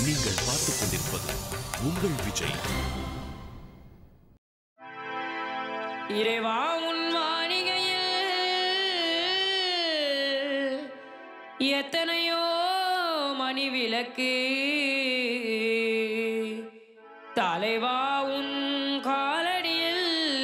நீங்கள் பார்த்துக் கொண்டிருப்பது உங்கள் விஜய் இறைவா உன் மாளிகையில் எத்தனையோ மணி விளக்கு தலைவா உன் காலடியில்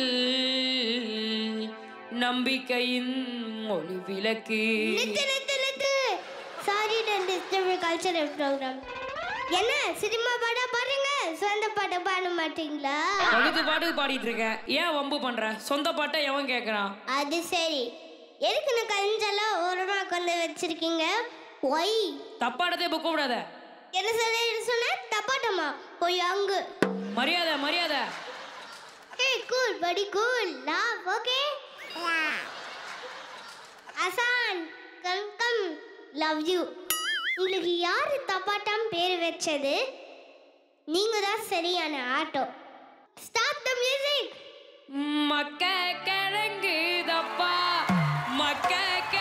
நம்பிக்கையின் ஒளி விளக்கு நிறுத்து நிறுத்து நிறுத்து சாரி டிஸ்டர்ப் கல்ச்சரல் ப்ரோக்ராம் என்ன சினிமா பாட்டா பாடுறீங்க சொந்த பாட்டை பாட மாட்டீங்களா பகுத்து பாட்டுக்கு பாடிட்டு இருக்கேன் ஏன் வம்பு பண்ற சொந்த பாட்டை எவன் கேட்கறான் அது சரி எதுக்குன்னு கஞ்செல்லாம் ஓரமா கொண்டு வச்சிருக்கீங்க ஒய் தப்பாடத்தை இப்போ கூப்பிடாத என்ன சொல்ல சொன்ன தப்பாட்டமா போய் அங்கு மரியாதை மரியாதை ஹே கூல் படி கூல் லாவ் ஓகே அசான் கம் கம் லவ் யூ உங்களுக்கு யார் தப்பாட்டம் பேர் வச்சது நீங்க தான் சரியான ஆட்டோ ஸ்டாப் த மியூசிக் மக்க கிழங்கு தப்பா மக்க